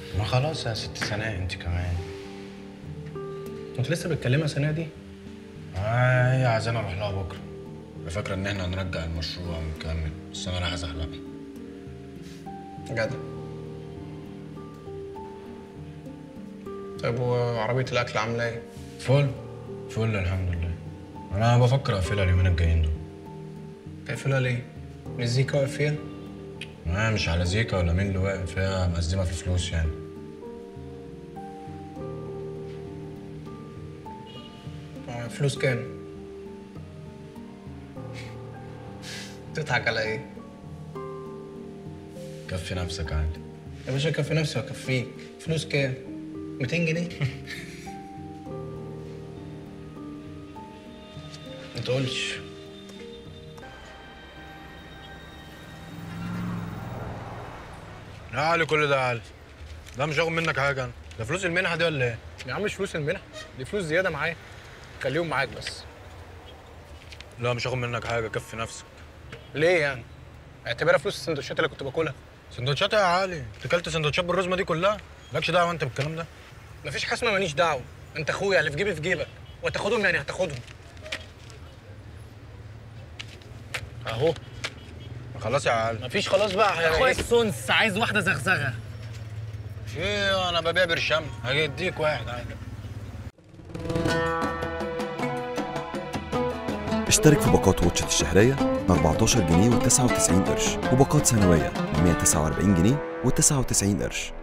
ما خلاص يا ست سناء انت كمان كنت لسه بتكلمها سنة دي آه هي عايزاني اروح لها بكره هي فاكره ان احنا هنرجع المشروع ونكمل بس انا رايح ازحلقها جدع طيب وعربية الأكل عاملة إيه؟ فل فل الحمد لله انا بفكر اقفلها اليومين الجايين دول تقفلها ليه؟ مزيكا واقف فيها؟ ما مش على زيكا ولا مين اللي واقف فيها مقدمه في فلوس يعني آه، فلوس كام؟ تضحك على إيه؟ كفي نفسك عادي يا باشا كفي نفسي وأكفيك فلوس كام؟ 200 جنيه؟ ما تقولش يا علي كل ده يا علي ده مش هاخد منك حاجه انا ده فلوس المنحه دي ولا ايه؟ يا عم مش فلوس المنح دي فلوس زيادة معايا خليهم معاك بس لا مش هاخد منك حاجه كفي نفسك ليه يعني؟ اعتبرها فلوس السندوتشات اللي كنت باكلها سندوتشات يا علي انت اكلت سندوتشات بالرزمه دي كلها مالكش دعوه انت بالكلام ده مفيش حاجه اسمها ماليش دعوه انت اخويا اللي في جيبي في جيبك وتاخدهم يعني هتاخدهم اهو خلاص يا علي مفيش خلاص بقى يا اخويا إيه؟ السونس عايز واحده زغزغه في ايه انا ببيع برشام هيديك واحد عادي اشترك في باقات واتشت الشهرية ب 14 جنيه و99 قرش وباقات سنوية ب 149 جنيه و99 قرش